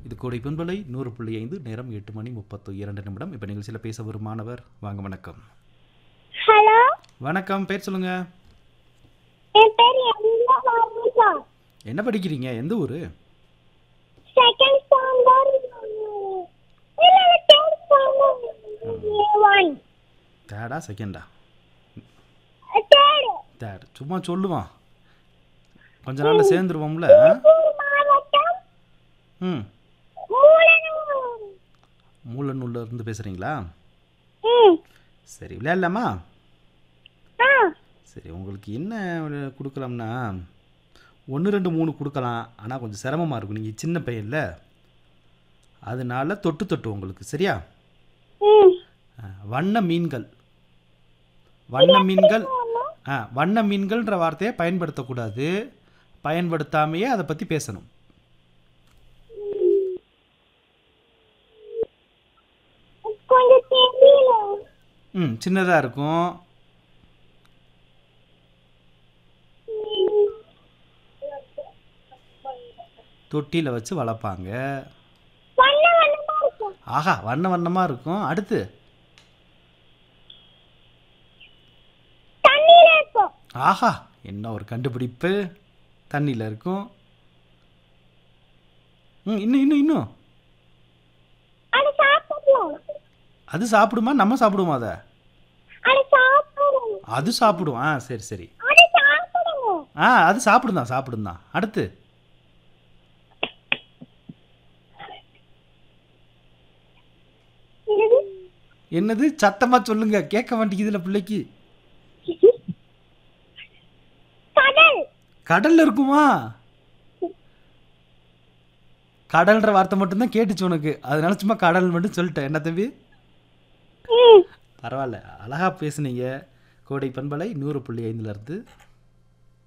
இது கோடை பண்பலை நூறு புள்ளி ஐந்து நேரம் எட்டு மணி முப்பத்து இரண்டு நிமிடம் இப்போ நிகழ்ச்சியில் பேச வரும் மாணவர் வாங்க வணக்கம் ஹலோ வணக்கம் பேர் சொல்லுங்க என் பேர் எம்மா மாரிசா என்ன படிக்கிறீங்க எந்த ஊர் செகண்ட் ஸ்டாண்டர்ட் இல்ல இல்ல தேர்ட் ஸ்டாண்டர்ட் ஒன் தேர்டா செகண்டா தேர்ட் தேர்ட் சும்மா சொல்லுவான் கொஞ்ச நாள்ல சேர்ந்துருவோம்ல ஆ? மாவட்டம் ம் மூலனூர் மூலநூல்ல இருந்து பேசுகிறீங்களா ம் சரி விளையாடலாமா ஆ சரி உங்களுக்கு என்ன ஒரு கொடுக்கலாம்னா ஒன்று ரெண்டு மூணு கொடுக்கலாம் ஆனால் கொஞ்சம் சிரமமாக இருக்கும் நீங்கள் சின்ன பையன்ல அதனால தொட்டு தொட்டு உங்களுக்கு சரியா ம் ஆ, வண்ண மீன்கள் வண்ண மீன்கள் ஆ வண்ண மீன்கள்ன்ற வார்த்தையை பயன்படுத்தக்கூடாது பயன்படுத்தாமையே அதை பற்றி பேசணும் கொஞ்சம் தெரியல ம் சின்னதாக இருக்கும் தொட்டியில் வச்சு வளர்ப்பாங்க வண்ண வண்ணமா இருக்கும் ஆஹா வண்ண வண்ணமாக இருக்கும் அடுத்து தண்ணியில இருக்கும் ஆஹா என்ன ஒரு கண்டுபிடிப்பு தண்ணியில் இருக்கும் ம் இன்னும் இன்னும் இன்னும் அது சாப்பிடலாம் அது சாப்பிடுமா நம்ம சாப்பிடுவோம் அதை அது சாப்பிடணும் அது சாப்பிடும் ஆ சரி சரி அது சாப்பிடணும் ஆ அது சாப்பிடும் தான் சாப்பிடும் தான் அடுத்து இது என்னது சத்தமாக சொல்லுங்க கேட்க மாட்டேங்குதுல பிள்ளைக்கு கடல் கடல்ல இருக்குமா கடல்ன்ற வார்த்தை மட்டும்தான் கேட்டுச்சு உனக்கு அதனால சும்மா கடல் மட்டும் சொல்லிட்டேன் என்ன தம்பி ம் பரவாயில்ல அழகா பேசுனீங்க கோடை பண்பலை நூறு புள்ளி ஐந்துல இருந்து